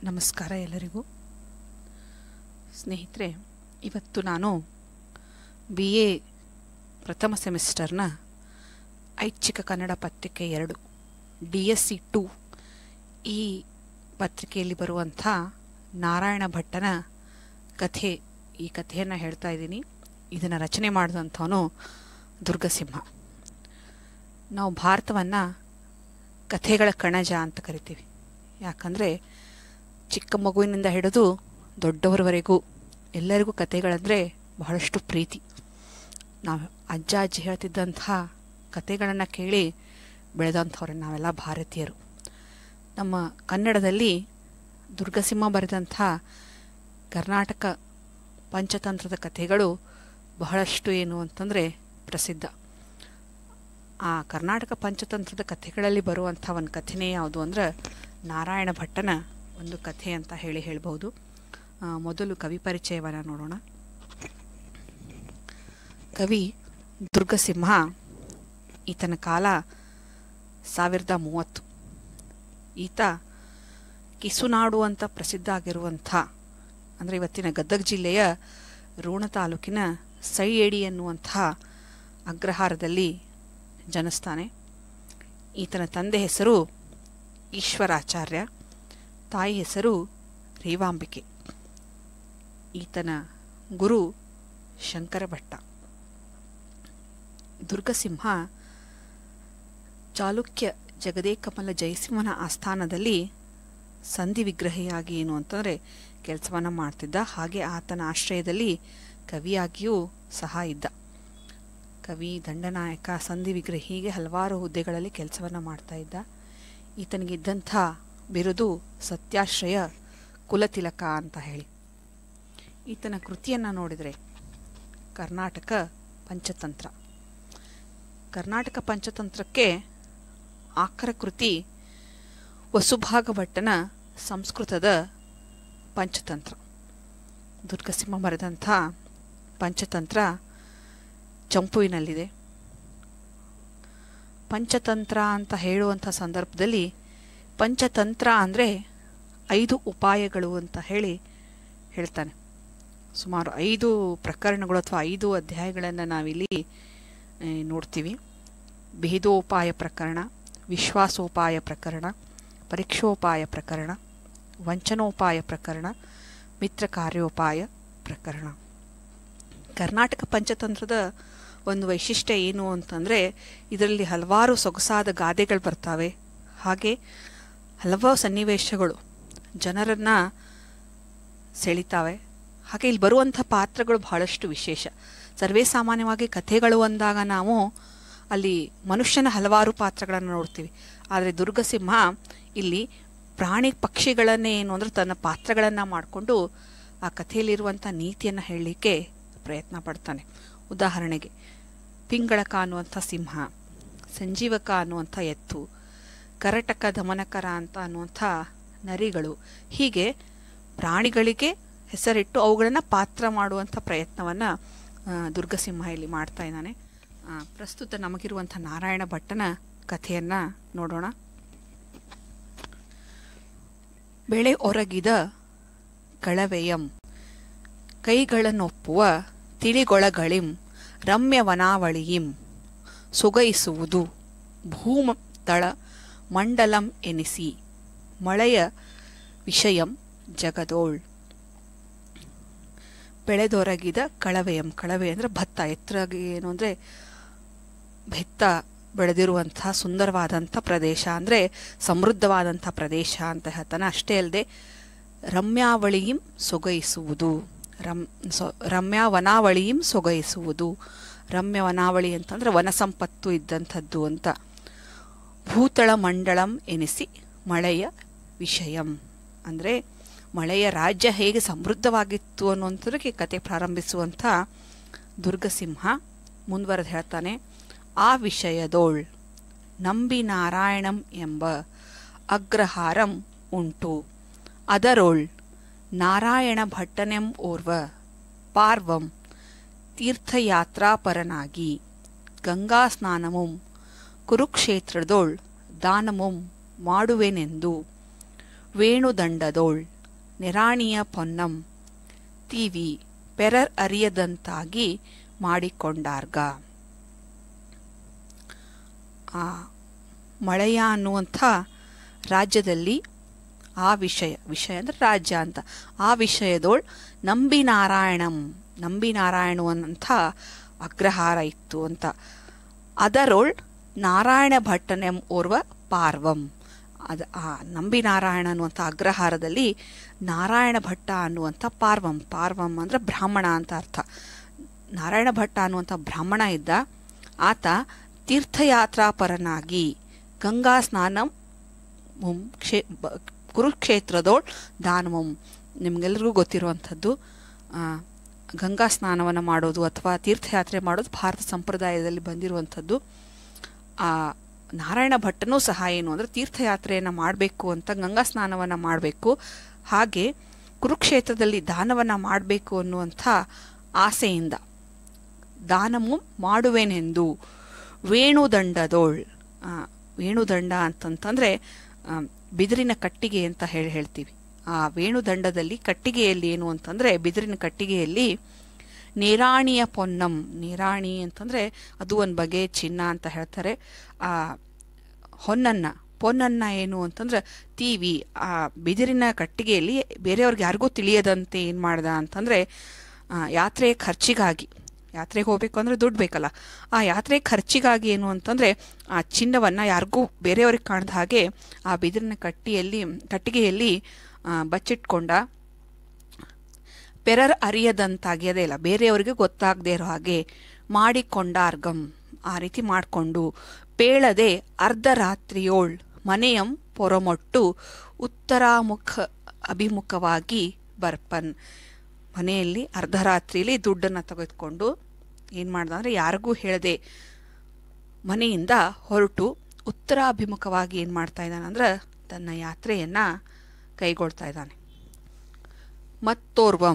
ನಮಸ್ಕಾರ ಎಲ್ಲರಿಗೂ ಸ್ನೇಹಿತರೆ ಇವತ್ತು ನಾನು ಬಿ ಎ ಪ್ರಥಮ ಸೆಮಿಸ್ಟರ್ನ ಐಚ್ಛಿಕ ಕನ್ನಡ ಪತ್ರಿಕೆ ಎರಡು ಡಿ ಎಸ್ ಸಿ ಟು ಈ ಪತ್ರಿಕೆಯಲ್ಲಿ ಬರುವಂಥ ನಾರಾಯಣ ಭಟ್ಟನ ಕಥೆ ಈ ಕಥೆಯನ್ನು ಹೇಳ್ತಾ ಇದ್ದೀನಿ ಇದನ್ನು ರಚನೆ ಮಾಡಿದಂಥವನು ದುರ್ಗಸಿಂಹ ನಾವು ಭಾರತವನ್ನು ಕಥೆಗಳ ಕಣಜ ಅಂತ ಕರಿತೀವಿ ಯಾಕಂದರೆ ಚಿಕ್ಕ ಮಗುವಿನಿಂದ ಹಿಡಿದು ದೊಡ್ಡವರವರೆಗೂ ಎಲ್ಲರಿಗೂ ಕಥೆಗಳಂದರೆ ಬಹಳಷ್ಟು ಪ್ರೀತಿ ನಾವು ಅಜ್ಜ ಅಜ್ಜಿ ಹೇಳ್ತಿದ್ದಂತಹ ಕಥೆಗಳನ್ನು ಕೇಳಿ ಬೆಳೆದಂಥವ್ರೆ ನಾವೆಲ್ಲ ಭಾರತೀಯರು ನಮ್ಮ ಕನ್ನಡದಲ್ಲಿ ದುರ್ಗಸಿಂಹ ಬರೆದಂಥ ಕರ್ನಾಟಕ ಪಂಚತಂತ್ರದ ಕಥೆಗಳು ಬಹಳಷ್ಟು ಏನು ಅಂತಂದರೆ ಪ್ರಸಿದ್ಧ ಆ ಕರ್ನಾಟಕ ಪಂಚತಂತ್ರದ ಕಥೆಗಳಲ್ಲಿ ಬರುವಂಥ ಒಂದು ಕಥೆನೇ ಯಾವುದು ಅಂದ್ರೆ ನಾರಾಯಣ ಭಟ್ಟನ ಒಂದು ಕಥೆ ಅಂತ ಹೇಳಿ ಹೇಳ್ಬೋದು ಆ, ಮೊದಲು ಕವಿ ಪರಿಚಯವನ್ನು ನೋಡೋಣ ಕವಿ ದುರ್ಗಸಿಂಹ ಈತನ ಕಾಲ ಸಾವಿರದ ಮೂವತ್ತು ಈತ ಕಿಸುನಾಡು ಅಂತ ಪ್ರಸಿದ್ಧ ಆಗಿರುವಂಥ ಅಂದರೆ ಇವತ್ತಿನ ಗದಗ ಜಿಲ್ಲೆಯ ರೋಣ ತಾಲೂಕಿನ ಸೈಯೇಡಿ ಎನ್ನುವಂಥ ಅಗ್ರಹಾರದಲ್ಲಿ ಜನಿಸ್ತಾನೆ ಈತನ ತಂದೆ ಹೆಸರು ಈಶ್ವರಾಚಾರ್ಯ ತಾಯಿ ಹೆಸರು ರೇವಾಂಬಿಕೆ ಈತನ ಗುರು ಶಂಕರ ಭಟ್ಟ ದುರ್ಗಸಿಂಹ ಚಾಲುಕ್ಯ ಜಗದೇಕಮಲ ಜಯಸಿಂಹನ ಆಸ್ಥಾನದಲ್ಲಿ ಸಂಧಿ ವಿಗ್ರಹಿಯಾಗಿ ಏನು ಅಂತಂದರೆ ಕೆಲಸವನ್ನು ಮಾಡ್ತಿದ್ದ ಹಾಗೆ ಆತನ ಆಶ್ರಯದಲ್ಲಿ ಕವಿಯಾಗಿಯೂ ಸಹ ಇದ್ದ ಕವಿ ದಂಡನಾಯಕ ಸಂಧಿ ವಿಗ್ರಹಿ ಹೀಗೆ ಹಲವಾರು ಹುದ್ದೆಗಳಲ್ಲಿ ಕೆಲಸವನ್ನು ಮಾಡ್ತಾ ಇದ್ದ ಈತನಿಗಿದ್ದಂಥ ಬಿರುದು ಸತ್ಯಾಶ್ರಯ ಕುಲತಿಲಕ ಅಂತ ಹೇಳಿ ಈತನ ಕೃತಿಯನ್ನು ನೋಡಿದರೆ ಕರ್ನಾಟಕ ಪಂಚತಂತ್ರ ಕರ್ನಾಟಕ ಪಂಚತಂತ್ರಕ್ಕೆ ಆಕರ ಕೃತಿ ವಸುಭಾಗ ಭಟ್ಟನ ಸಂಸ್ಕೃತದ ಪಂಚತಂತ್ರ ದುರ್ಗಸಿಂಹ ಬರೆದಂಥ ಪಂಚತಂತ್ರ ಚಂಪುವಿನಲ್ಲಿದೆ ಪಂಚತಂತ್ರ ಅಂತ ಹೇಳುವಂಥ ಸಂದರ್ಭದಲ್ಲಿ ಪಂಚತಂತ್ರ ಅಂದರೆ ಐದು ಉಪಾಯಗಳು ಅಂತ ಹೇಳಿ ಹೇಳ್ತಾನೆ ಸುಮಾರು ಐದು ಪ್ರಕರಣಗಳು ಅಥವಾ ಐದು ಅಧ್ಯಾಯಗಳನ್ನು ನಾವಿಲ್ಲಿ ಆ, ನೋಡ್ತೀವಿ ಭೇದೋಪಾಯ ಪ್ರಕರಣ ವಿಶ್ವಾಸೋಪಾಯ ಪ್ರಕರಣ ಪರೀಕ್ಷೋಪಾಯ ಪ್ರಕರಣ ವಂಚನೋಪಾಯ ಪ್ರಕರಣ ಮಿತ್ರ ಕಾರ್ಯೋಪಾಯ ಪ್ರಕರಣ ಕರ್ನಾಟಕ ಪಂಚತಂತ್ರದ ಒಂದು ವೈಶಿಷ್ಟ್ಯ ಏನು ಅಂತಂದರೆ ಇದರಲ್ಲಿ ಹಲವಾರು ಸೊಗಸಾದ ಗಾದೆಗಳು ಬರ್ತಾವೆ ಹಾಗೆ ಹಲವಾರು ಸನ್ನಿವೇಶಗಳು ಜನರನ್ನು ಸೆಳಿತಾವೆ ಹಾಗೆ ಇಲ್ಲಿ ಬರುವಂಥ ಪಾತ್ರಗಳು ಬಹಳಷ್ಟು ವಿಶೇಷ ಸರ್ವೇ ಸಾಮಾನ್ಯವಾಗಿ ಕಥೆಗಳು ಅಂದಾಗ ನಾವು ಅಲ್ಲಿ ಮನುಷ್ಯನ ಹಲವಾರು ಪಾತ್ರಗಳನ್ನು ನೋಡ್ತೀವಿ ಆದರೆ ದುರ್ಗಸಿಂಹ ಇಲ್ಲಿ ಪ್ರಾಣಿ ಪಕ್ಷಿಗಳನ್ನೇ ಏನು ಅಂದರೆ ತನ್ನ ಪಾತ್ರಗಳನ್ನು ಮಾಡಿಕೊಂಡು ಆ ಕಥೆಯಲ್ಲಿರುವಂಥ ನೀತಿಯನ್ನು ಹೇಳಲಿಕ್ಕೆ ಪ್ರಯತ್ನ ಪಡ್ತಾನೆ ಉದಾಹರಣೆಗೆ ಪಿಂಗಳಕ ಅನ್ನುವಂಥ ಸಿಂಹ ಸಂಜೀವಕ ಅನ್ನುವಂಥ ಎತ್ತು ಕರಟಕ ದಮನಕರ ಅಂತ ಅನ್ನುವಂಥ ನರಿಗಳು ಹೀಗೆ ಪ್ರಾಣಿಗಳಿಗೆ ಹೆಸರಿಟ್ಟು ಅವುಗಳನ್ನು ಪಾತ್ರ ಮಾಡುವಂಥ ಪ್ರಯತ್ನವನ್ನು ದುರ್ಗಸಿಂಹ ಇಲ್ಲಿ ಮಾಡ್ತಾ ಇದ್ದಾನೆ ಆ, ಪ್ರಸ್ತುತ ನಮಗಿರುವಂಥ ನಾರಾಯಣ ಭಟ್ಟನ ಕಥೆಯನ್ನು ನೋಡೋಣ ಬೆಳೆ ಒರಗಿದ ಕಳವೆಯಂ ಕೈಗಳನ್ನೊಪ್ಪುವ ತಿಳಿಗೊಳಗಳಿಂ ರಮ್ಯವನಾವಳಿಯಿಂ ಸುಗೈಸುವುದು ಭೂಮ ತಳ ಮಂಡಲಂ ಎನಿಸಿ ಮಳೆಯ ವಿಷಯಂ ಜಗದೋಳ್ ಬೆಳೆದೊರಗಿದ ಕಳವೆಯಂ ಕಳವೆ ಅಂದರೆ ಭತ್ತ ಎತ್ತರಾಗಿ ಏನು ಅಂದರೆ ಭತ್ತ ಬೆಳೆದಿರುವಂಥ ಸುಂದರವಾದಂಥ ಪ್ರದೇಶ ಅಂದರೆ ಸಮೃದ್ಧವಾದಂಥ ಪ್ರದೇಶ ಅಂತ ಹೇಳ್ತಾನೆ ಅಷ್ಟೇ ಅಲ್ಲದೆ ರಮ್ಯಾವಳಿಯಿಂ ಸೊಗೈಸುವುದು ರಮ್ ಸೊ ರಮ್ಯಾವನಾವಳಿಯಿಂ ಸೊಗೈಸುವುದು ರಮ್ಯವನಾವಳಿ ಅಂತಂದರೆ ವನ ಸಂಪತ್ತು ಇದ್ದಂಥದ್ದು ಅಂತ ಭೂತಳ ಮಂಡಳಂ ಎನಿಸಿ ಮಳೆಯ ವಿಷಯಂ ಅಂದರೆ ಮಳೆಯ ರಾಜ್ಯ ಹೇಗೆ ಸಮೃದ್ಧವಾಗಿತ್ತು ಅನ್ನುವಂಥದಕ್ಕೆ ಕತೆ ಪ್ರಾರಂಭಿಸುವಂಥ ದುರ್ಗಸಿಂಹ ಮುಂದುವರೆದು ಹೇಳ್ತಾನೆ ಆ ವಿಷಯದೋಳ್ ನಂಬಿ ನಾರಾಯಣಂ ಎಂಬ ಅಗ್ರಹಾರಂ ಉಂಟು ಅದರೋಳ್ ನಾರಾಯಣ ಭಟ್ಟನೆಂ ಓರ್ವ ಪಾರ್ವಂ ತೀರ್ಥಯಾತ್ರಾಪರನಾಗಿ ಗಂಗಾ ಸ್ನಾನಮುಂ ಕುರುಕ್ಷೇತ್ರದೋಳ್ ದಾನಮುಂ ಮಾಡುವೆನೆಂದು ವೇಣುದಂಡದೋಳ್ ನೆರಾಣಿಯ ಪೊನ್ನಂ ತೀವಿ ಪೆರರ್ ಅರಿಯದಂತಾಗಿ ಮಾಡಿಕೊಂಡಾರ್ಗ ಆ ಮಳೆಯ ಅನ್ನುವಂಥ ರಾಜ್ಯದಲ್ಲಿ ಆ ವಿಷಯ ವಿಷಯ ಅಂದರೆ ರಾಜ್ಯ ಅಂತ ಆ ವಿಷಯದೋಳ್ ನಂಬಿ ನಾರಾಯಣಂ ನಂಬಿ ನಾರಾಯಣ ಅನ್ನಂಥ ಅಗ್ರಹಾರ ಇತ್ತು ಅಂತ ಅದರೊಳ್ ನಾರಾಯಣ ಭಟ್ಟನೆಂ ಓರ್ವ ಪಾರ್ವಂ ಅದು ಆ ನಂಬಿ ನಾರಾಯಣ ಅನ್ನುವಂಥ ಅಗ್ರಹಾರದಲ್ಲಿ ನಾರಾಯಣ ಭಟ್ಟ ಅನ್ನುವಂಥ ಪಾರ್ವಂ ಪಾರ್ವಂ ಅಂದರೆ ಬ್ರಾಹ್ಮಣ ಅಂತ ಅರ್ಥ ನಾರಾಯಣ ಭಟ್ಟ ಅನ್ನುವಂಥ ಬ್ರಾಹ್ಮಣ ಇದ್ದ ಆತ ತೀರ್ಥಯಾತ್ರಾಪರನಾಗಿ ಗಂಗಾ ಸ್ನಾನಂ ಮುಂ ಕ್ಷೇ ಬ- ಕುರುಕ್ಷೇತ್ರದೋಳ್ ದಾನವಂ ನಿಮಗೆಲ್ಲರಿಗೂ ಗೊತ್ತಿರುವಂಥದ್ದು ಆ, ಗಂಗಾ ಸ್ನಾನವನ್ನು ಮಾಡೋದು ಅಥವಾ ತೀರ್ಥಯಾತ್ರೆ ಮಾಡೋದು ಭಾರತ ಸಂಪ್ರದಾಯದಲ್ಲಿ ಬಂದಿರುವಂಥದ್ದು ಆ ನಾರಾಯಣ ಭಟ್ಟನೂ ಸಹ ಏನು ಅಂದರೆ ತೀರ್ಥಯಾತ್ರೆಯನ್ನು ಮಾಡಬೇಕು ಅಂತ ಗಂಗಾ ಸ್ನಾನವನ್ನು ಮಾಡಬೇಕು ಹಾಗೆ ಕುರುಕ್ಷೇತ್ರದಲ್ಲಿ ದಾನವನ್ನು ಮಾಡಬೇಕು ಅನ್ನುವಂಥ ಆಸೆಯಿಂದ ದಾನಮು ಮಾಡುವೆನೆಂದು ವೇಣುದಂಡದೋಳ್ ಆ, ವೇಣುದಂಡ ಅಂತಂತಂದರೆ ಆ, ಬಿದಿರಿನ ಕಟ್ಟಿಗೆ ಅಂತ ಹೇಳಿ ಹೇಳ್ತೀವಿ ಆ ವೇಣುದಂಡದಲ್ಲಿ ಕಟ್ಟಿಗೆಯಲ್ಲಿ ಏನು ಅಂತಂದರೆ ಬಿದಿರಿನ ಕಟ್ಟಿಗೆಯಲ್ಲಿ ನೇರಾಣಿಯ ಪೊನ್ನಂ ನೇರಾಣಿ ಅಂತಂದರೆ ಅದು ಒಂದು ಬಗೆ ಚಿನ್ನ ಅಂತ ಹೇಳ್ತಾರೆ ಆ ಹೊನ್ನನ್ನು ಪೊನ್ನನ್ನು ಏನು ಅಂತಂದ್ರೆ ತೀವಿ ಆ ಬಿದಿರಿನ ಕಟ್ಟಿಗೆಯಲ್ಲಿ ಬೇರೆಯವ್ರಿಗೆ ಯಾರಿಗೂ ತಿಳಿಯದಂತೆ ಏನು ಮಾಡ್ದ ಅಂತಂದರೆ ಯಾತ್ರೆ ಖರ್ಚಿಗಾಗಿ ಯಾತ್ರೆಗೆ ಹೋಗ್ಬೇಕು ಅಂದರೆ ದುಡ್ಡು ಬೇಕಲ್ಲ ಆ ಯಾತ್ರೆ ಖರ್ಚಿಗಾಗಿ ಏನು ಅಂತಂದರೆ ಆ ಚಿನ್ನವನ್ನು ಯಾರಿಗೂ ಬೇರೆಯವ್ರಿಗೆ ಕಾಣದ ಹಾಗೆ ಆ ಬಿದಿರಿನ ಕಟ್ಟಿಯಲ್ಲಿ ಕಟ್ಟಿಗೆಯಲ್ಲಿ ಆ, ಬಚ್ಚಿಟ್ಕೊಂಡ ಪೆರರ್ ಅರಿಯದಂತಾಗಿ ಅದೇ ಇಲ್ಲ ಬೇರೆಯವರಿಗೆ ಗೊತ್ತಾಗದೇ ಇರೋ ಹಾಗೆ ಮಾಡಿಕೊಂಡ ಅರ್ಗಂ ಆ ರೀತಿ ಮಾಡಿಕೊಂಡು ಪೇಳದೆ ಅರ್ಧರಾತ್ರಿಯೋಳ್ ಮನೆಯಂ ಪೊರಮೊಟ್ಟು ಉತ್ತರಾಮುಖ ಅಭಿಮುಖವಾಗಿ ಬರ್ಪನ್ ಮನೆಯಲ್ಲಿ ಅರ್ಧರಾತ್ರಿಲಿ ದುಡ್ಡನ್ನು ತೆಗೆದುಕೊಂಡು ಏನು ಮಾಡ್ದ ಅಂದರೆ ಯಾರಿಗೂ ಹೇಳದೆ ಮನೆಯಿಂದ ಹೊರಟು ಉತ್ತರಾಭಿಮುಖವಾಗಿ ಏನು ಮಾಡ್ತಾ ಇದ್ದಾನೆ ಅಂದ್ರೆ ತನ್ನ ಯಾತ್ರೆಯನ್ನು ಕೈಗೊಳ್ತಾ ಇದ್ದಾನೆ ಮತ್ತೋರ್ವಂ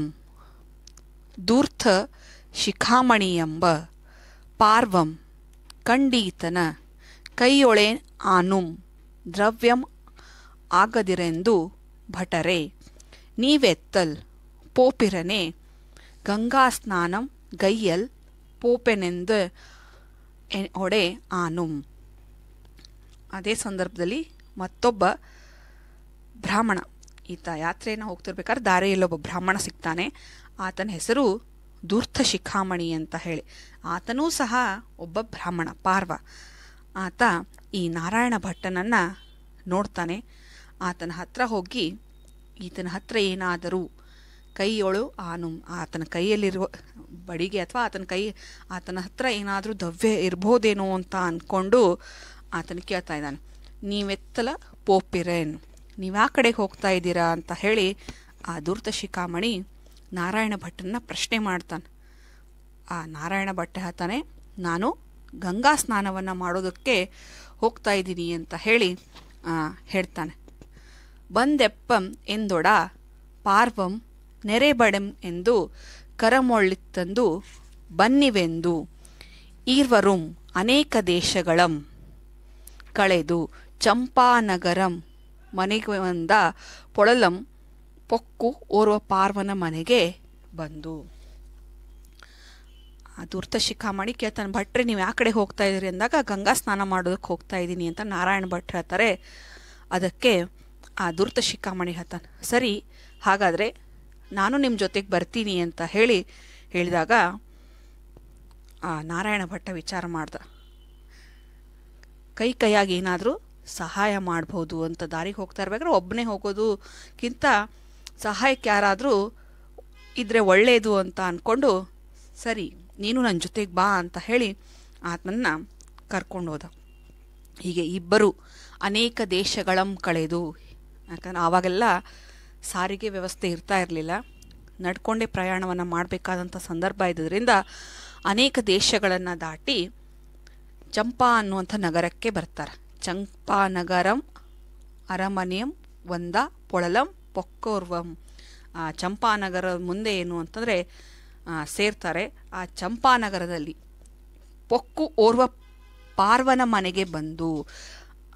ದೂರ್ಥ ಶಿಖಾಮಣಿ ಎಂಬ ಪಾರ್ವಂ ಕಂಡೀತನ ಕೈಯೊಳೆ ಆನುಂ ದ್ರವ್ಯಂ ಆಗದಿರೆಂದು ಭಟರೆ ನೀವೆತ್ತಲ್ ಪೋಪಿರನೆ ಗಂಗಾ ಸ್ನಾನಂ ಗೈಯಲ್ ಪೋಪೆನೆಂದು ಎ- ಒಡೆ ಆನುಂ ಅದೇ ಸಂದರ್ಭದಲ್ಲಿ ಮತ್ತೊಬ್ಬ ಬ್ರಾಹ್ಮಣ ಈತ ಯಾತ್ರೆಯನ್ನು ಹೋಗ್ತಿರ್ಬೇಕಾದ್ರೆ ದಾರಿಯಲ್ಲಿ ಒಬ್ಬ ಬ್ರಾಹ್ಮಣ ಸಿಗ್ತಾನೆ ಆತನ ಹೆಸರು ಧೂರ್ಥ ಶಿಖಾಮಣಿ ಅಂತ ಹೇಳಿ ಆತನೂ ಸಹ ಒಬ್ಬ ಬ್ರಾಹ್ಮಣ ಪಾರ್ವ ಆತ ಈ ನಾರಾಯಣ ಭಟ್ಟನನ್ನು ನೋಡ್ತಾನೆ ಆತನ ಹತ್ರ ಹೋಗಿ ಈತನ ಹತ್ರ ಏನಾದರೂ ಕೈಯೊಳು ಆನು ಆತನ ಕೈಯಲ್ಲಿರುವ ಬಡಿಗೆ ಅಥವಾ ಆತನ ಕೈ ಆತನ ಹತ್ರ ಏನಾದರೂ ದವ್ಯ ಇರ್ಬೋದೇನೋ ಅಂತ ಅಂದ್ಕೊಂಡು ಆತನ ಕೇಳ್ತಾ ಇದ್ದಾನೆ ನೀವೆತ್ತಲ ಪೋಪಿರೇನ್ ನೀವು ಆ ಕಡೆಗೆ ಹೋಗ್ತಾ ಇದ್ದೀರಾ ಅಂತ ಹೇಳಿ ಆ ಧೂರ್ತ ಶಿಖಾಮಣಿ ನಾರಾಯಣ ಭಟ್ಟನ ಪ್ರಶ್ನೆ ಮಾಡ್ತಾನೆ ಆ ನಾರಾಯಣ ಭಟ್ಟ ಹೇಳ್ತಾನೆ ನಾನು ಗಂಗಾ ಸ್ನಾನವನ್ನು ಮಾಡೋದಕ್ಕೆ ಹೋಗ್ತಾ ಇದ್ದೀನಿ ಅಂತ ಹೇಳಿ ಆ, ಹೇಳ್ತಾನೆ ಬಂದೆಪ್ಪಂ ಎಂದೊಡ ಪಾರ್ವಂ ನೆರೆಬಡೆಂ ಎಂದು ಕರಮೊಳ್ಳಿತ್ತಂದು ಬನ್ನಿವೆಂದು ಈರ್ವರುಂ ಅನೇಕ ದೇಶಗಳಂ ಕಳೆದು ಚಂಪಾನಗರಂ ಮನೆಗೆ ಬಂದ ಪೊಳಲಂ ಪೊಕ್ಕು ಓರ್ವ ಪಾರ್ವನ ಮನೆಗೆ ಬಂದು ಆ ಧೂರ್ತ ಶಿಖಾಮಣಿ ಕೇಳ್ತಾನೆ ಭಟ್ರೆ ನೀವು ಯಾವ ಕಡೆ ಹೋಗ್ತಾ ಇದ್ದೀರಿ ಅಂದಾಗ ಗಂಗಾ ಸ್ನಾನ ಮಾಡೋದಕ್ಕೆ ಹೋಗ್ತಾ ಇದ್ದೀನಿ ಅಂತ ನಾರಾಯಣ ಭಟ್ ಹೇಳ್ತಾರೆ ಅದಕ್ಕೆ ಆ ಧೂರ್ತ ಶಿಖಾಮಣಿ ಹೇಳ್ತಾನೆ ಸರಿ ಹಾಗಾದರೆ ನಾನು ನಿಮ್ಮ ಜೊತೆಗೆ ಬರ್ತೀನಿ ಅಂತ ಹೇಳಿ ಹೇಳಿದಾಗ ಆ ನಾರಾಯಣ ಭಟ್ಟ ವಿಚಾರ ಮಾಡ್ದ ಕೈ ಕೈಯಾಗಿ ಏನಾದರೂ ಸಹಾಯ ಮಾಡ್ಬೋದು ಅಂತ ದಾರಿಗೆ ಹೋಗ್ತಾ ಇರ್ಬೇಕಾದ್ರೆ ಒಬ್ಬನೇ ಹೋಗೋದಕ್ಕಿಂತ ಸಹಾಯಕ್ಕೆ ಯಾರಾದರೂ ಇದ್ರೆ ಒಳ್ಳೆಯದು ಅಂತ ಅಂದ್ಕೊಂಡು ಸರಿ ನೀನು ನನ್ನ ಜೊತೆಗೆ ಬಾ ಅಂತ ಹೇಳಿ ಆತನನ್ನು ಕರ್ಕೊಂಡು ಹೋದ ಹೀಗೆ ಇಬ್ಬರು ಅನೇಕ ದೇಶಗಳಂ ಕಳೆದು ಯಾಕಂದ್ರೆ ಆವಾಗೆಲ್ಲ ಸಾರಿಗೆ ವ್ಯವಸ್ಥೆ ಇರ್ತಾ ಇರಲಿಲ್ಲ ನಡ್ಕೊಂಡೇ ಪ್ರಯಾಣವನ್ನು ಮಾಡಬೇಕಾದಂಥ ಸಂದರ್ಭ ಇದ್ದರಿಂದ ಅನೇಕ ದೇಶಗಳನ್ನು ದಾಟಿ ಚಂಪಾ ಅನ್ನುವಂಥ ನಗರಕ್ಕೆ ಬರ್ತಾರೆ ಚಂಪಾನಗರಂ ಅರಮನೆಯಂ ಒಂದ ಪೊಳಲಂ ಪೊಕ್ಕೋರ್ವಂ ಆ ಚಂಪಾನಗರ ಮುಂದೆ ಏನು ಅಂತಂದರೆ ಸೇರ್ತಾರೆ ಆ ಚಂಪಾನಗರದಲ್ಲಿ ಪೊಕ್ಕು ಓರ್ವ ಪಾರ್ವನ ಮನೆಗೆ ಬಂದು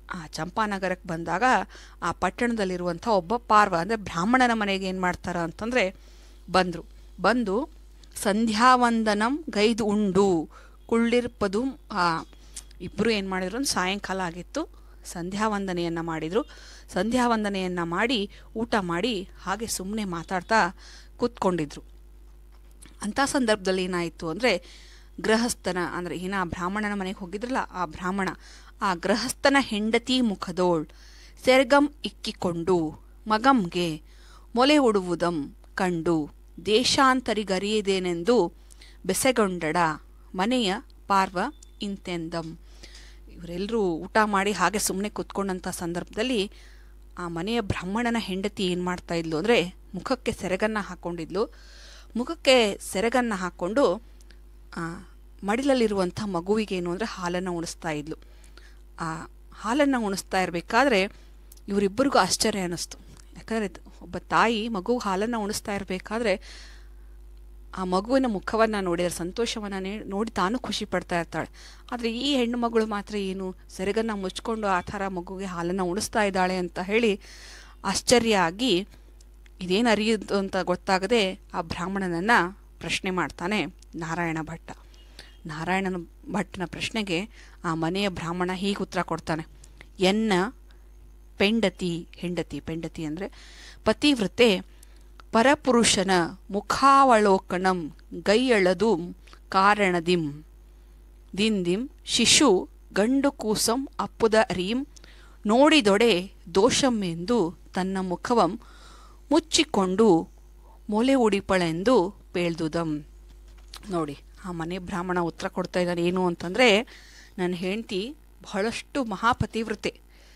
ಆ ಚಂಪಾನಗರಕ್ಕೆ ಬಂದಾಗ ಆ ಪಟ್ಟಣದಲ್ಲಿರುವಂಥ ಒಬ್ಬ ಪಾರ್ವ ಅಂದರೆ ಬ್ರಾಹ್ಮಣನ ಮನೆಗೆ ಏನು ಮಾಡ್ತಾರ ಅಂತಂದರೆ ಬಂದರು ಬಂದು ಸಂಧ್ಯಾವಂದನಂ ಗೈದು ಉಂಡು ಕುಳ್ಳಿರ್ಪದು ಆ ಇಬ್ಬರು ಏನು ಮಾಡಿದ್ರು ಅಂದ್ರೆ ಸಾಯಂಕಾಲ ಆಗಿತ್ತು ಸಂಧ್ಯಾವಂದನೆಯನ್ನು ಮಾಡಿದರು ಸಂಧ್ಯಾವಂದನೆಯನ್ನು ಮಾಡಿ ಊಟ ಮಾಡಿ ಹಾಗೆ ಸುಮ್ಮನೆ ಮಾತಾಡ್ತಾ ಕೂತ್ಕೊಂಡಿದ್ರು ಅಂಥ ಸಂದರ್ಭದಲ್ಲಿ ಏನಾಯಿತು ಅಂದರೆ ಗೃಹಸ್ಥನ ಅಂದರೆ ಏನ ಆ ಬ್ರಾಹ್ಮಣನ ಮನೆಗೆ ಹೋಗಿದ್ರಲ್ಲ ಆ ಬ್ರಾಹ್ಮಣ ಆ ಗೃಹಸ್ಥನ ಹೆಂಡತಿ ಮುಖದೋಳ್ ಸೆರ್ಗಂ ಇಕ್ಕಿಕೊಂಡು ಮಗಂಗೆ ಮೊಲೆ ಉಡುವುದಂ ಕಂಡು ದೇಶಾಂತರಿಗರಿಯದೇನೆಂದು ಬೆಸೆಗೊಂಡಡ ಮನೆಯ ಪಾರ್ವ ಇಂತೆಂದಂ ಇವರೆಲ್ಲರೂ ಊಟ ಮಾಡಿ ಹಾಗೆ ಸುಮ್ಮನೆ ಕೂತ್ಕೊಂಡಂಥ ಸಂದರ್ಭದಲ್ಲಿ ಆ ಮನೆಯ ಬ್ರಾಹ್ಮಣನ ಹೆಂಡತಿ ಏನು ಮಾಡ್ತಾ ಇದ್ಲು ಅಂದರೆ ಮುಖಕ್ಕೆ ಸೆರಗನ್ನು ಹಾಕ್ಕೊಂಡಿದ್ಲು ಮುಖಕ್ಕೆ ಸೆರಗನ್ನು ಹಾಕ್ಕೊಂಡು ಆ, ಮಡಿಲಲ್ಲಿರುವಂಥ ಮಗುವಿಗೆ ಏನು ಅಂದರೆ ಹಾಲನ್ನು ಉಣಿಸ್ತಾ ಇದ್ಲು ಆ ಹಾಲನ್ನು ಉಣಿಸ್ತಾ ಇರಬೇಕಾದ್ರೆ ಇವರಿಬ್ಬರಿಗೂ ಆಶ್ಚರ್ಯ ಅನ್ನಿಸ್ತು ಯಾಕಂದರೆ ಒಬ್ಬ ತಾಯಿ ಮಗು ಹಾಲನ್ನು ಉಣಿಸ್ತಾ ಇರಬೇಕಾದ್ರೆ ಆ ಮಗುವಿನ ಮುಖವನ್ನು ನೋಡಿದರೆ ಸಂತೋಷವನ್ನು ನೋಡಿ ತಾನು ಖುಷಿ ಪಡ್ತಾ ಇರ್ತಾಳೆ ಆದರೆ ಈ ಹೆಣ್ಣು ಮಗಳು ಮಾತ್ರ ಏನು ಸೆರಗನ್ನು ಮುಚ್ಕೊಂಡು ಆ ಥರ ಮಗುವಿಗೆ ಹಾಲನ್ನು ಉಣಿಸ್ತಾ ಇದ್ದಾಳೆ ಅಂತ ಹೇಳಿ ಆಶ್ಚರ್ಯ ಆಗಿ ಇದೇನು ಅರಿಯುದು ಅಂತ ಗೊತ್ತಾಗದೆ ಆ ಬ್ರಾಹ್ಮಣನನ್ನು ಪ್ರಶ್ನೆ ಮಾಡ್ತಾನೆ ನಾರಾಯಣ ಭಟ್ಟ ನಾರಾಯಣನ ಭಟ್ಟನ ಪ್ರಶ್ನೆಗೆ ಆ ಮನೆಯ ಬ್ರಾಹ್ಮಣ ಹೀಗೆ ಉತ್ತರ ಕೊಡ್ತಾನೆ ಎನ್ನ ಪೆಂಡತಿ ಹೆಂಡತಿ ಪೆಂಡತಿ ಅಂದರೆ ಪತಿವ್ರತೆ ಪರಪುರುಷನ ಮುಖಾವಲೋಕನಂ ಗೈಯಳದು ಕಾರಣದಿಂ ದಿಂದಿಂ ಶಿಶು ಗಂಡು ಕೂಸಂ ಅಪ್ಪುದ ರೀಂ ನೋಡಿದೊಡೆ ದೋಷಮೆಂದು ತನ್ನ ಮುಖವಂ ಮುಚ್ಚಿಕೊಂಡು ಮೊಲೆ ಉಡಿಪಳೆಂದು ಪೇಳ್ದುದಂ ನೋಡಿ ಆ ಮನೆ ಬ್ರಾಹ್ಮಣ ಉತ್ತರ ಕೊಡ್ತಾ ಇದ್ದಾನೆ ಏನು ಅಂತಂದರೆ ನನ್ನ ಹೆಂಡತಿ ಬಹಳಷ್ಟು ಮಹಾಪತಿವ್ರತೆ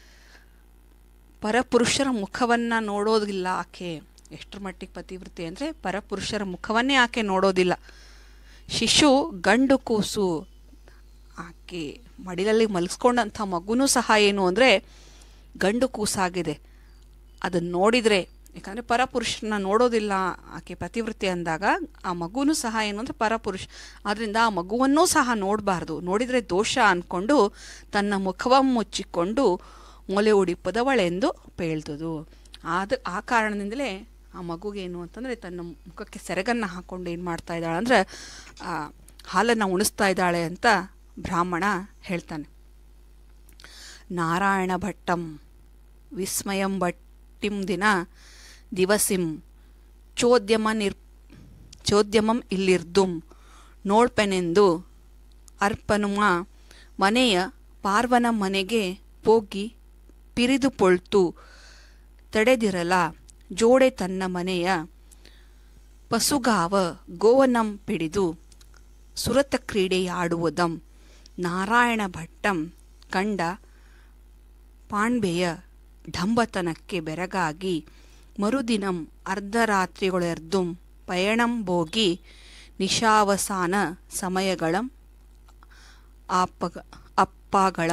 ಪರಪುರುಷರ ಮುಖವನ್ನು ನೋಡೋದಿಲ್ಲ ಆಕೆ ಎಷ್ಟರ ಮಟ್ಟಿಗೆ ಪತಿವ್ರತೆ ಅಂದರೆ ಪರಪುರುಷರ ಮುಖವನ್ನೇ ಆಕೆ ನೋಡೋದಿಲ್ಲ ಶಿಶು ಗಂಡು ಕೂಸು ಆಕೆ ಮಡಿಲಲ್ಲಿ ಮಲಗಿಸ್ಕೊಂಡಂಥ ಮಗುನೂ ಸಹ ಏನು ಅಂದರೆ ಗಂಡು ಕೂಸಾಗಿದೆ ಅದನ್ನು ನೋಡಿದರೆ ಯಾಕಂದರೆ ಪರಪುರುಷನ ನೋಡೋದಿಲ್ಲ ಆಕೆ ಪತಿವೃತ್ತಿ ಅಂದಾಗ ಆ ಮಗುನೂ ಸಹ ಏನು ಅಂದರೆ ಪರಪುರುಷ ಆದ್ದರಿಂದ ಆ ಮಗುವನ್ನೂ ಸಹ ನೋಡಬಾರ್ದು ನೋಡಿದರೆ ದೋಷ ಅಂದ್ಕೊಂಡು ತನ್ನ ಮುಖವನ್ನು ಮುಚ್ಚಿಕೊಂಡು ಮೊಲೆ ಉಡಿಪದವಳೆಂದು ಪೇಳ್ದುದು ಆದ ಆ ಕಾರಣದಿಂದಲೇ ಆ ಮಗುಗೇನು ಅಂತಂದರೆ ತನ್ನ ಮುಖಕ್ಕೆ ಸೆರಗನ್ನು ಹಾಕ್ಕೊಂಡು ಏನು ಮಾಡ್ತಾ ಇದ್ದಾಳೆ ಅಂದರೆ ಹಾಲನ್ನು ಉಣಿಸ್ತಾ ಇದ್ದಾಳೆ ಅಂತ ಬ್ರಾಹ್ಮಣ ಹೇಳ್ತಾನೆ ನಾರಾಯಣ ಭಟ್ಟಂ ವಿಸ್ಮಯಂ ಭಟ್ಟಿಂ ದಿನ ದಿವಸಿಂ ಚೋದ್ಯಮ ನಿರ್ ಚೋದ್ಯಮಂ ಇಲ್ಲಿರ್ದುಂ ನೋಡ್ಪೆನೆಂದು ಅರ್ಪನುಮ ಮನೆಯ ಪಾರ್ವನ ಮನೆಗೆ ಹೋಗಿ ಪಿರಿದು ಪೊಳ್ತು ತಡೆದಿರಲ ಜೋಡೆ ತನ್ನ ಮನೆಯ ಪಸುಗಾವ ಗೋವನಂ ಪಿಡಿದು ಸುರತ ಕ್ರೀಡೆಯಾಡುವುದಂ ನಾರಾಯಣ ಭಟ್ಟಂ ಕಂಡ ಪಾಣ್ಬೆಯ ಢಂಬತನಕ್ಕೆ ಬೆರಗಾಗಿ ಮರುದಿನಂ ಅರ್ಧರಾತ್ರಿಗಳೆರ್ದುಂ ಪಯಣಂ ಬೋಗಿ ನಿಶಾವಸಾನ ಸಮಯಗಳಂ ಆಪಗ ಅಪ್ಪಗಳ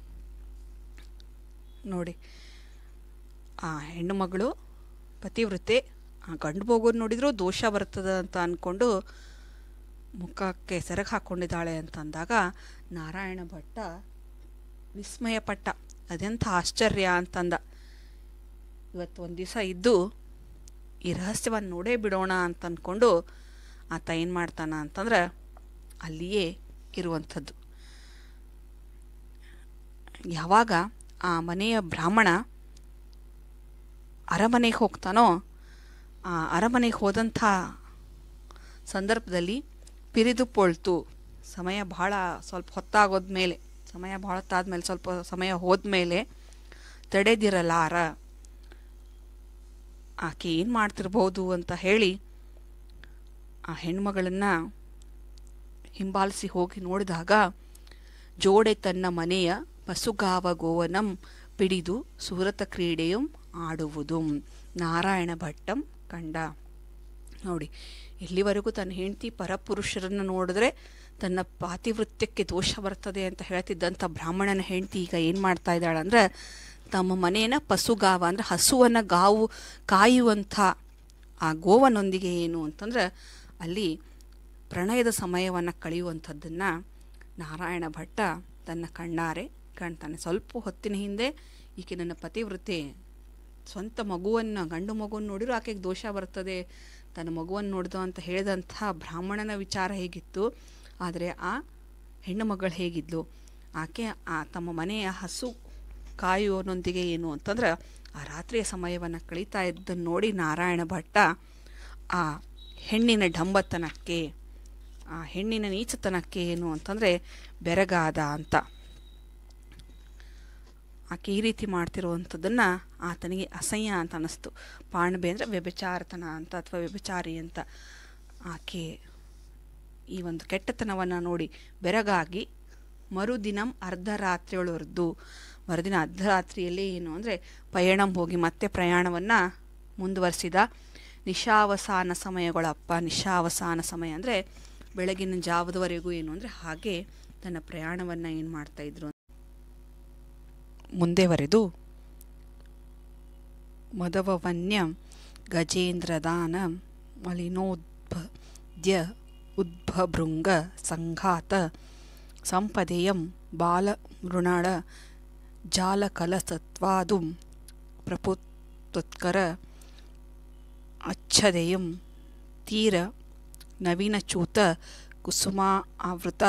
ನೋಡಿ ಆ ಹೆಣ್ಣು ಮಗಳು ಪತಿವೃತೆ ಆ ಗಂಡು ಮಗುನ ನೋಡಿದ್ರು ದೋಷ ಬರ್ತದ ಅಂತ ಅಂದ್ಕೊಂಡು ಮುಖಕ್ಕೆ ಸೆರಗು ಹಾಕ್ಕೊಂಡಿದ್ದಾಳೆ ಅಂತ ಅಂದಾಗ ನಾರಾಯಣ ಭಟ್ಟ ವಿಸ್ಮಯಪಟ್ಟ ಅದೆಂಥ ಆಶ್ಚರ್ಯ ಅಂತಂದ ಇವತ್ತು ಒಂದು ದಿವಸ ಇದ್ದು ಈ ರಹಸ್ಯವನ್ನು ನೋಡೇ ಬಿಡೋಣ ಅಂತ ಅಂದ್ಕೊಂಡು ಆತ ಏನು ಮಾಡ್ತಾನ ಅಂತಂದ್ರೆ ಅಲ್ಲಿಯೇ ಇರುವಂಥದ್ದು ಯಾವಾಗ ಆ ಮನೆಯ ಬ್ರಾಹ್ಮಣ ಅರಮನೆಗೆ ಹೋಗ್ತಾನೋ ಆ ಅರಮನೆಗೆ ಹೋದಂಥ ಸಂದರ್ಭದಲ್ಲಿ ಪಿರಿದು ಪೊಳ್ತು ಸಮಯ ಭಾಳ ಸ್ವಲ್ಪ ಹೊತ್ತಾಗೋದ್ಮೇಲೆ ಸಮಯ ಭಾಳ ಹೊತ್ತಾದ್ಮೇಲೆ ಸ್ವಲ್ಪ ಸಮಯ ಹೋದ್ಮೇಲೆ ತಡೆದಿರಲಾರ ಆಕೆ ಏನು ಮಾಡ್ತಿರ್ಬೋದು ಅಂತ ಹೇಳಿ ಆ ಹೆಣ್ಮಗಳನ್ನು ಹಿಂಬಾಲಿಸಿ ಹೋಗಿ ನೋಡಿದಾಗ ಜೋಡೆ ತನ್ನ ಮನೆಯ ಪಸುಗಾವ ಗೋವನಂ ಪಿಡಿದು ಸೂರತ ಕ್ರೀಡೆಯಂ ಆಡುವುದು ನಾರಾಯಣ ಭಟ್ಟಂ ಕಂಡ ನೋಡಿ ಇಲ್ಲಿವರೆಗೂ ತನ್ನ ಹೆಂಡತಿ ಪರಪುರುಷರನ್ನು ನೋಡಿದ್ರೆ ತನ್ನ ಪಾತಿವೃತ್ಯಕ್ಕೆ ದೋಷ ಬರ್ತದೆ ಅಂತ ಹೇಳ್ತಿದ್ದಂಥ ಬ್ರಾಹ್ಮಣನ ಹೆಂಡತಿ ಈಗ ಏನು ಮಾಡ್ತಾ ಇದ್ದಾಳೆ ಅಂದರೆ ತಮ್ಮ ಮನೆಯ ಪಸುಗಾವ ಅಂದರೆ ಹಸುವನ್ನು ಗಾವು ಕಾಯುವಂಥ ಆ ಗೋವನೊಂದಿಗೆ ಏನು ಅಂತಂದ್ರೆ ಅಲ್ಲಿ ಪ್ರಣಯದ ಸಮಯವನ್ನು ಕಳೆಯುವಂಥದ್ದನ್ನು ನಾರಾಯಣ ಭಟ್ಟ ತನ್ನ ಕಣ್ಣಾರೆ ಕಾಣ್ತಾನೆ ಸ್ವಲ್ಪ ಹೊತ್ತಿನ ಹಿಂದೆ ಈಕೆ ನನ್ನ ಪತಿವೃತೆ ಸ್ವಂತ ಮಗುವನ್ನು ಗಂಡು ಮಗುವನ್ನು ನೋಡಿರೋ ಆಕೆಗೆ ದೋಷ ಬರ್ತದೆ ತನ್ನ ಮಗುವನ್ನು ನೋಡ್ದು ಅಂತ ಹೇಳಿದಂಥ ಬ್ರಾಹ್ಮಣನ ವಿಚಾರ ಹೇಗಿತ್ತು ಆದರೆ ಆ ಹೆಣ್ಣು ಮಗಳು ಹೇಗಿದ್ಲು ಆಕೆ ಆ ತಮ್ಮ ಮನೆಯ ಹಸು ಕಾಯುವನೊಂದಿಗೆ ಏನು ಅಂತಂದ್ರೆ ಆ ರಾತ್ರಿಯ ಸಮಯವನ್ನು ಕಳೀತಾ ಇದ್ದನ್ನು ನೋಡಿ ನಾರಾಯಣ ಭಟ್ಟ ಆ ಹೆಣ್ಣಿನ ಢಂಬತನಕ್ಕೆ ಆ ಹೆಣ್ಣಿನ ನೀಚತನಕ್ಕೆ ಏನು ಅಂತಂದರೆ ಬೆರಗಾದ ಅಂತ ಆಕೆ ಈ ರೀತಿ ಮಾಡ್ತಿರುವಂಥದ್ದನ್ನು ಆತನಿಗೆ ಅಸಹ್ಯ ಅಂತ ಅನ್ನಿಸ್ತು ಪಾಣ್ಬೆ ಅಂದರೆ ವ್ಯಭಿಚಾರತನ ಅಂತ ಅಥವಾ ವ್ಯಭಿಚಾರಿ ಅಂತ ಆಕೆ ಈ ಒಂದು ಕೆಟ್ಟತನವನ್ನು ನೋಡಿ ಬೆರಗಾಗಿ ಮರುದಿನಂ ಅರ್ಧರಾತ್ರಿಯೊಳವರೆದು ಮರುದಿನ ಅರ್ಧರಾತ್ರಿಯಲ್ಲಿ ಏನು ಅಂದರೆ ಪಯಣಂ ಹೋಗಿ ಮತ್ತೆ ಪ್ರಯಾಣವನ್ನು ಮುಂದುವರಿಸಿದ ನಿಶಾವಸಾನ ಸಮಯಗಳಪ್ಪ ನಿಶಾವಸಾನ ಸಮಯ ಅಂದರೆ ಬೆಳಗಿನ ಜಾವದವರೆಗೂ ಏನು ಅಂದರೆ ಹಾಗೆ ತನ್ನ ಪ್ರಯಾಣವನ್ನು ಏನು ಮಾಡ್ತಾಯಿದ್ರು ಮುಂದೆವರೆದು ಮದವವನ್ಯ ಗಜೇಂದ್ರದಾನ ಮಲಿನೋದ್ಭದ್ಯ ಉದ್ಭಭೃಂಗ ಸಂಘಾತ ಸಂಪದೆಯಂ ಬಾಲಮೃಣಳ ಜಾಲಕಲಸತ್ವಾದು ಪ್ರಪುತ್ಕರ ಅಚ್ಛದೆಯಂ ತೀರ ನವೀನಚೂತ ಕುಸುಮಾ ಆವೃತ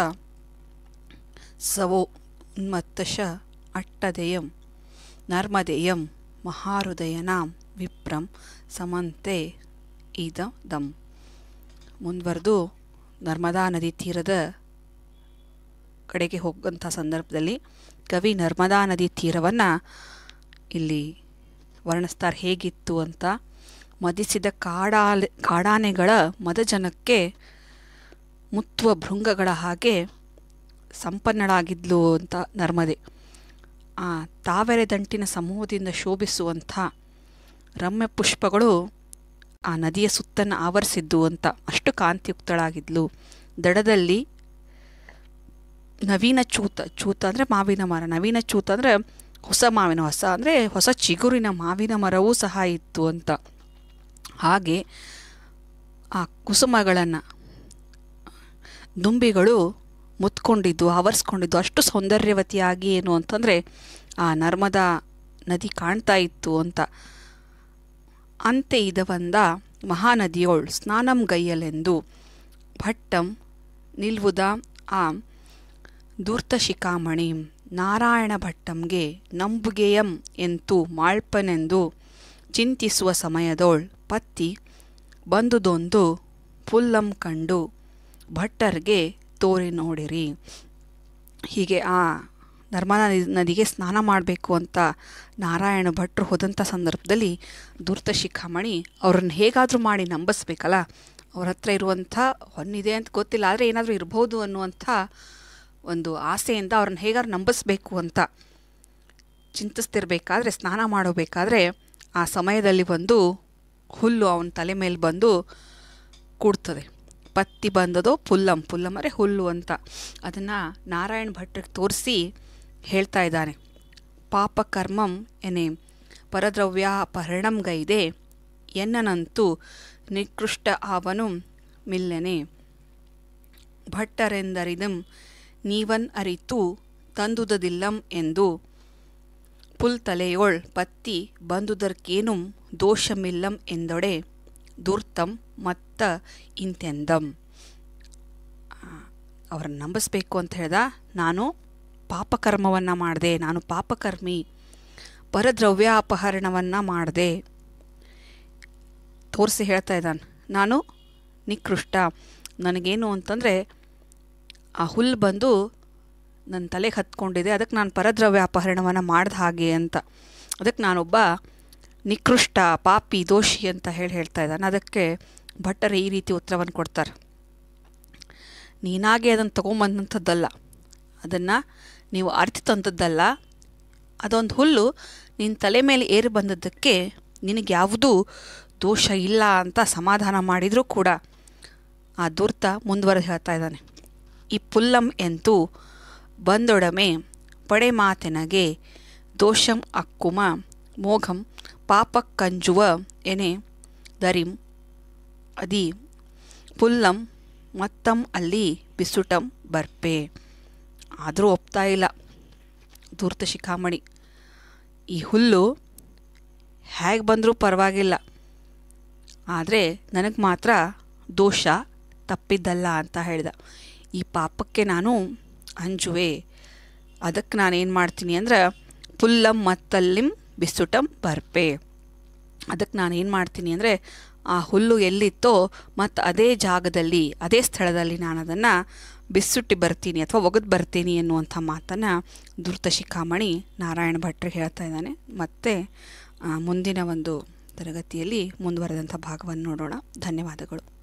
ಸವೋ ಉನ್ಮತ್ತಶ ಅಟ್ಟದೆಯಂ ನರ್ಮದೆಯಂ ಮಹಾಹೃದಯನಾಂ ವಿಪ್ರಂ ಸಮಂತೆ ಇದ ದಂ ಮುಂದುವರೆದು ನರ್ಮದಾ ನದಿ ತೀರದ ಕಡೆಗೆ ಹೋಗುವಂಥ ಸಂದರ್ಭದಲ್ಲಿ ಕವಿ ನರ್ಮದಾ ನದಿ ತೀರವನ್ನು ಇಲ್ಲಿ ವರ್ಣಿಸ್ತಾರೆ ಹೇಗಿತ್ತು ಅಂತ ಮದಿಸಿದ ಕಾಡಾಲೆ ಕಾಡಾನೆಗಳ ಮದಜನಕ್ಕೆ ಮುತ್ತುವ ಭೃಂಗಗಳ ಹಾಗೆ ಸಂಪನ್ನಳಾಗಿದ್ಲು ಅಂತ ನರ್ಮದೆ ಆ ತಾವರೆ ದಂಟಿನ ಸಮೂಹದಿಂದ ಶೋಭಿಸುವಂಥ ರಮ್ಯ ಪುಷ್ಪಗಳು ಆ ನದಿಯ ಸುತ್ತನ್ನು ಆವರಿಸಿದ್ದು ಅಂತ ಅಷ್ಟು ಕಾಂತಿಯುಕ್ತಳಾಗಿದ್ಲು ದಡದಲ್ಲಿ ನವೀನ ಚೂತ ಚೂತ ಅಂದರೆ ಮಾವಿನ ಮರ ನವೀನ ಚೂತ ಅಂದರೆ ಹೊಸ ಮಾವಿನ ಹೊಸ ಅಂದರೆ ಹೊಸ ಚಿಗುರಿನ ಮಾವಿನ ಮರವೂ ಸಹ ಇತ್ತು ಅಂತ ಹಾಗೆ ಆ ಕುಸುಮಗಳನ್ನು ದುಂಬಿಗಳು ಮುತ್ಕೊಂಡಿದ್ದು ಆವರಿಸ್ಕೊಂಡಿದ್ದು ಅಷ್ಟು ಸೌಂದರ್ಯವತಿಯಾಗಿ ಏನು ಅಂತಂದರೆ ಆ ನರ್ಮದಾ ನದಿ ಕಾಣ್ತಾ ಇತ್ತು ಅಂತ ಅಂತೆ ಇದವಂದ ಮಹಾನದಿಯೋಳ್ ಸ್ನಾನಂ ಗೈಯಲೆಂದು ಭಟ್ಟಂ ನಿಲ್ವುದ ಆ ಧೂರ್ತ ಶಿಖಾಮಣಿ ನಾರಾಯಣ ಭಟ್ಟಂಗೆ ನಂಬುಗೆಯಂ ಎಂತು ಮಾಳ್ಪನೆಂದು ಚಿಂತಿಸುವ ಸಮಯದೋಳ್ ಪತ್ತಿ ಬಂದುದೊಂದು ಪುಲ್ಲಂ ಕಂಡು ಭಟ್ಟರ್ಗೆ ತೋರಿ ನೋಡಿರಿ ಹೀಗೆ ಆ ನರ್ಮದಾ ನದಿಗೆ ಸ್ನಾನ ಮಾಡಬೇಕು ಅಂತ ನಾರಾಯಣ ಭಟ್ರು ಹೋದಂಥ ಸಂದರ್ಭದಲ್ಲಿ ಧೂರ್ತ ಶಿಖಾಮಣಿ ಅವ್ರನ್ನ ಹೇಗಾದರೂ ಮಾಡಿ ನಂಬಿಸ್ಬೇಕಲ್ಲ ಅವ್ರ ಹತ್ರ ಇರುವಂಥ ಹೊನ್ನಿದೆ ಅಂತ ಗೊತ್ತಿಲ್ಲ ಆದರೆ ಏನಾದರೂ ಇರ್ಬೋದು ಅನ್ನುವಂಥ ಒಂದು ಆಸೆಯಿಂದ ಅವ್ರನ್ನ ಹೇಗಾದ್ರು ನಂಬಿಸ್ಬೇಕು ಅಂತ ಚಿಂತಿಸ್ತಿರ್ಬೇಕಾದ್ರೆ ಸ್ನಾನ ಮಾಡಬೇಕಾದ್ರೆ ಆ ಸಮಯದಲ್ಲಿ ಬಂದು ಹುಲ್ಲು ಅವನ ತಲೆ ಮೇಲೆ ಬಂದು ಕೂಡ್ತದೆ ಪತ್ತಿ ಬಂದದೋ ಪುಲ್ಲಂ ಪುಲ್ಲಂ ಅಂದರೆ ಹುಲ್ಲು ಅಂತ ಅದನ್ನು ನಾರಾಯಣ ಭಟ್ರಿಗೆ ತೋರಿಸಿ ಹೇಳ್ತಾ ಇದ್ದಾನೆ ಪಾಪಕರ್ಮಂ ಎನೆ ಪರದ್ರವ್ಯಾಪಹರಣಂಗೈದೆ ಎನ್ನನಂತೂ ನಿಕೃಷ್ಟ ಆವನು ಮಿಲ್ಲೆನೆ ಭಟ್ಟರೆಂದರಿದಂ ನೀವನ್ ಅರಿತು ತಂದುದದಿಲ್ಲಂ ಎಂದು ಪುಲ್ತಲೆಯೊಳ್ ಪತ್ತಿ ಬಂದುದರ್ಕೇನುಂ ದೋಷಮಿಲ್ಲಂ ಎಂದೊಡೆ ದುರ್ತಂ ಮತ್ತ ಇಂತೆಂದಂ ಅವರನ್ನು ನಂಬಿಸ್ಬೇಕು ಅಂತ ಹೇಳ್ದ ನಾನು ಪಾಪಕರ್ಮವನ್ನು ಮಾಡಿದೆ ನಾನು ಪಾಪಕರ್ಮಿ ಪರದ್ರವ್ಯಾಪಹರಣವನ್ನು ಮಾಡಿದೆ ತೋರಿಸಿ ಹೇಳ್ತಾ ಇದ್ದಾನೆ ನಾನು ನಿಕೃಷ್ಟ ನನಗೇನು ಅಂತಂದರೆ ಆ ಹುಲ್ಲು ಬಂದು ನನ್ನ ತಲೆಗೆ ಹತ್ಕೊಂಡಿದೆ ಅದಕ್ಕೆ ನಾನು ಪರದ್ರವ್ಯ ಅಪಹರಣವನ್ನು ಮಾಡ್ದ ಹಾಗೆ ಅಂತ ಅದಕ್ಕೆ ನಾನೊಬ್ಬ ನಿಕೃಷ್ಟ ಪಾಪಿ ದೋಷಿ ಅಂತ ಹೇಳಿ ಹೇಳ್ತಾ ಇದ್ದಾನೆ ಅದಕ್ಕೆ ಭಟ್ಟರು ಈ ರೀತಿ ಉತ್ತರವನ್ನು ಕೊಡ್ತಾರೆ ನೀನಾಗೆ ಅದನ್ನು ತೊಗೊಂಬಂದಂಥದ್ದಲ್ಲ ಅದನ್ನು ನೀವು ಅರ್ಥ ತಂದದ್ದಲ್ಲ ಅದೊಂದು ಹುಲ್ಲು ನಿನ್ನ ತಲೆ ಮೇಲೆ ಏರಿ ಬಂದದ್ದಕ್ಕೆ ನಿನಗೆ ಯಾವುದೂ ದೋಷ ಇಲ್ಲ ಅಂತ ಸಮಾಧಾನ ಮಾಡಿದರೂ ಕೂಡ ಆ ದುರ್ತ ಮುಂದುವರೆದು ಹೇಳ್ತಾ ಇದ್ದಾನೆ ಈ ಪುಲ್ಲಂ ಎಂತೂ ಬಂದೊಡಮೆ ಪಡೆ ಮಾತೆನಗೆ ದೋಷಂ ಅಕ್ಕುಮ ಮೋಘಂ ಪಾಪಕ್ಕಂಜುವ ಎನೆ ದರಿಂ ಅದಿ ಪುಲ್ಲಂ ಮತ್ತಂ ಅಲ್ಲಿ ಬಿಸುಟಂ ಬರ್ಪೆ ಆದರೂ ಒಪ್ತಾ ಇಲ್ಲ ಧೂರ್ತ ಶಿಖಾಮಣಿ ಈ ಹುಲ್ಲು ಹೇಗೆ ಬಂದರೂ ಪರವಾಗಿಲ್ಲ ಆದರೆ ನನಗೆ ಮಾತ್ರ ದೋಷ ತಪ್ಪಿದ್ದಲ್ಲ ಅಂತ ಹೇಳ್ದ ಈ ಪಾಪಕ್ಕೆ ನಾನು ಅಂಜುವೆ ಅದಕ್ಕೆ ನಾನೇನು ಮಾಡ್ತೀನಿ ಅಂದ್ರೆ ಪುಲ್ಲಂ ಮತ್ತಲ್ಲಿಂ ಬಿಸುಟಂ ಬರ್ಪೆ ಅದಕ್ಕೆ ನಾನು ಏನು ಮಾಡ್ತೀನಿ ಅಂದರೆ ಆ ಹುಲ್ಲು ಎಲ್ಲಿತ್ತೋ ಮತ್ತು ಅದೇ ಜಾಗದಲ್ಲಿ ಅದೇ ಸ್ಥಳದಲ್ಲಿ ನಾನು ಅದನ್ನು ಬಿಸುಟ್ಟಿ ಬರ್ತೀನಿ ಅಥವಾ ಒಗೆದು ಬರ್ತೀನಿ ಎನ್ನುವಂಥ ಮಾತನ್ನು ಧೃತ ಶಿಖಾಮಣಿ ನಾರಾಯಣ ಭಟ್ರಿಗೆ ಹೇಳ್ತಾ ಇದ್ದಾನೆ ಮತ್ತು ಮುಂದಿನ ಒಂದು ತರಗತಿಯಲ್ಲಿ ಮುಂದುವರೆದಂಥ ಭಾಗವನ್ನು ನೋಡೋಣ ಧನ್ಯವಾದಗಳು